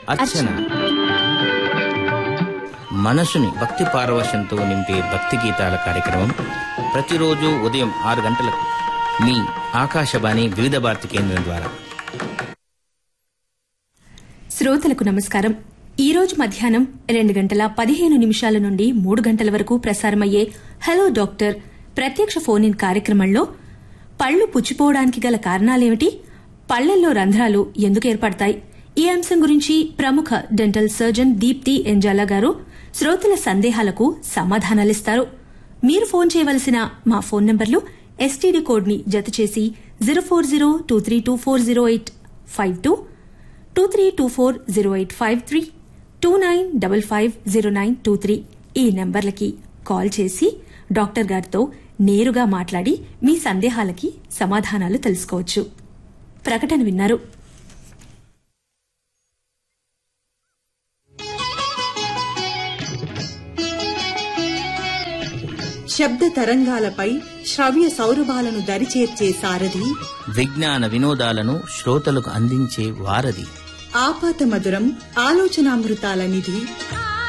అర్చన మనసుని భక్తి పారవశంతో నింపే భక్తి గీతాల కార్యక్రమం ప్రతిరోజు ఉదయం ఆరు గంటలకు మీ ఆకాశవాణి వివిధ భారతి కేంద్రం ద్వారా శ్రోతలకు నమస్కారం ఈ రోజు మధ్యాహ్నం రెండు గంటల పదిహేను నిమిషాల నుండి మూడు గంటల వరకు ప్రసారమయ్యే హలో డాక్టర్ ప్రత్యక్ష ఫోన్ ఇన్ కార్యక్రమంలో పళ్లు పుచ్చిపోవడానికి గల కారణాలేమిటి పళ్లల్లో రంధ్రాలు ఎందుకు ఏర్పడతాయి ఈ అంశం గురించి ప్రముఖ డెంటల్ సర్జన్ దీప్తి ఎంజాలా గారు శ్రోతల సందేహాలకు సమాధానాలిస్తారు మీరు ఫోన్ చేయవలసిన మా ఫోన్ నంబర్లు ఎస్టీడీ కోడ్ ని జతచేసి zero four zero two three two four zero eight five two two three two four zero eight five three two nine double five zero nine two three ఈ నంబర్లకి call చేసి doctor గారితో నేరుగా మాట్లాడి మీ సందేహాలకి సమాధానాలు తెలుసుకోవచ్చు ప్రకటన విన్నారు శబ్ద తరంగాలపై శ్రవ్య సౌరభాలను దరిచేర్చే సారథి విజ్ఞాన వినోదాలను శ్రోతలకు అందించే వారధి ఆపాత మధురం ఆలోచనామృతాల నిధి ఆ